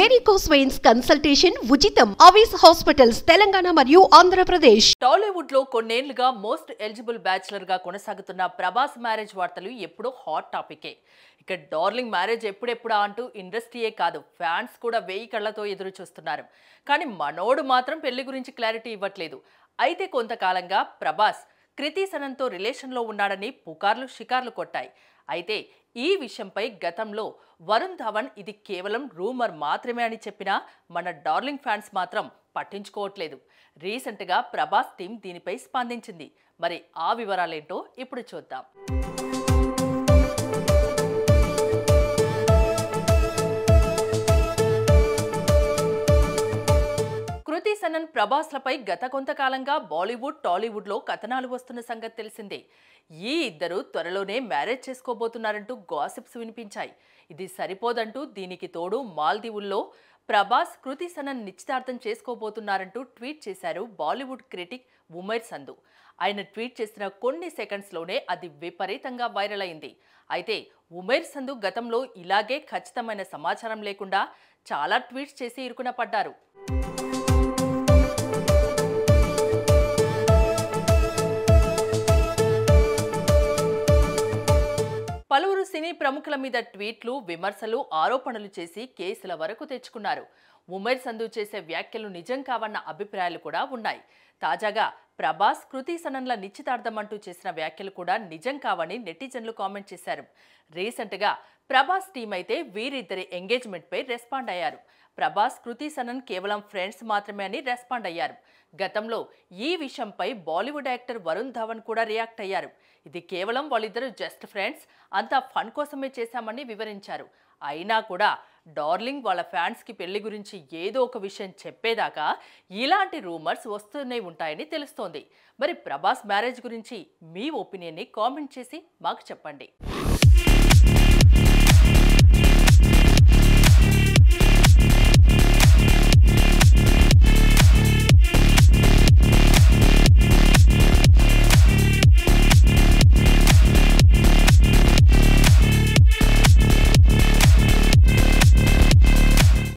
varicose veins consultation ఉచితం అవిస్ hospitals Telangana మరియు ఆంధ్రప్రదేశ్ టాలీవుడ్ లో కొన్నేళ్లుగా మోస్ట్ ఎలిజిబుల్ బ్యాచులర్ గా కొనసాగుతున్న ప్రభాస్ మ్యారేజ్ వార్తలు ఎప్పుడూ హాట్ టాపికే ఇక డార్లింగ్ మ్యారేజ్ ఎప్పుడెప్పుడా అంటూ ఇండస్ట్రీయే కాదు ఫ్యాన్స్ కూడా వెయ్యి కళ్ళతో ఎదురు చూస్తున్నారు కానీ మనోడు మాత్రం పెళ్లి గురించి క్లారిటీ ఇవ్వట్లేదు అయితే కొంతకాలంగా ప్రభాస్ కృతి సనన్తో రిలేషన్లో ఉన్నాడని పుకార్లు షికార్లు కొట్టాయి అయితే ఈ విషయంపై గతంలో వరుణ్ ధవన్ ఇది కేవలం రూమర్ మాత్రమే అని చెప్పినా మన డార్లింగ్ ఫ్యాన్స్ మాత్రం పట్టించుకోవట్లేదు రీసెంట్గా ప్రభాస్ టీం దీనిపై స్పందించింది మరి ఆ వివరాలేంటో ఇప్పుడు చూద్దాం కృతి సనన్ ప్రభాస్లపై గత కొంతకాలంగా బాలీవుడ్ టాలీవుడ్లో కథనాలు వస్తున్న సంగతి తెలిసిందే ఈ ఇద్దరు త్వరలోనే మ్యారేజ్ చేసుకోబోతున్నారంటూ గాసిప్స్ వినిపించాయి ఇది సరిపోదంటూ దీనికి తోడు మాల్దీవుల్లో ప్రభాస్ కృతి సనన్ నిశ్చితార్థం చేసుకోబోతున్నారంటూ ట్వీట్ చేశారు బాలీవుడ్ క్రిటిక్ ఉమైర్ సంధు ఆయన ట్వీట్ చేసిన కొన్ని సెకండ్స్లోనే అది విపరీతంగా వైరల్ అయింది అయితే ఉమైర్ సంధు గతంలో ఇలాగే ఖచ్చితమైన సమాచారం లేకుండా చాలా ట్వీట్స్ చేసి ఇరుకున పడ్డారు పలువురు సినీ ప్రముఖుల మీద ట్వీట్లు విమర్శలు ఆరోపణలు చేసి కేసుల వరకు తెచ్చుకున్నారు ఉమేర్ సంధు చేసే వ్యాఖ్యలు నిజం కావన్న అభిప్రాయాలు కూడా ఉన్నాయి తాజాగా ప్రభాస్ కృతి సనన్ల నిశ్చితార్థం అంటూ చేసిన వ్యాఖ్యలు కూడా నిజం కావని నెటిజన్లు కామెంట్ చేశారు రీసెంట్గా ప్రభాస్ టీం అయితే వీరిద్దరి ఎంగేజ్మెంట్పై రెస్పాండ్ అయ్యారు ప్రభాస్ కృతి సనన్ కేవలం ఫ్రెండ్స్ మాత్రమే అని రెస్పాండ్ అయ్యారు గతంలో ఈ విషయంపై బాలీవుడ్ యాక్టర్ వరుణ్ ధవన్ కూడా రియాక్ట్ అయ్యారు ఇది కేవలం వాళ్ళిద్దరూ జస్ట్ ఫ్రెండ్స్ అంతా ఫన్ కోసమే చేశామని వివరించారు అయినా కూడా డార్లింగ్ వాళ్ళ ఫ్యాన్స్కి పెళ్లి గురించి ఏదో ఒక విషయం చెప్పేదాకా ఇలాంటి రూమర్స్ వస్తూనే ఉంటాయని తెలుస్తోంది మరి ప్రభాస్ మ్యారేజ్ గురించి మీ ఒపీనియన్ని కామెంట్ చేసి మాకు చెప్పండి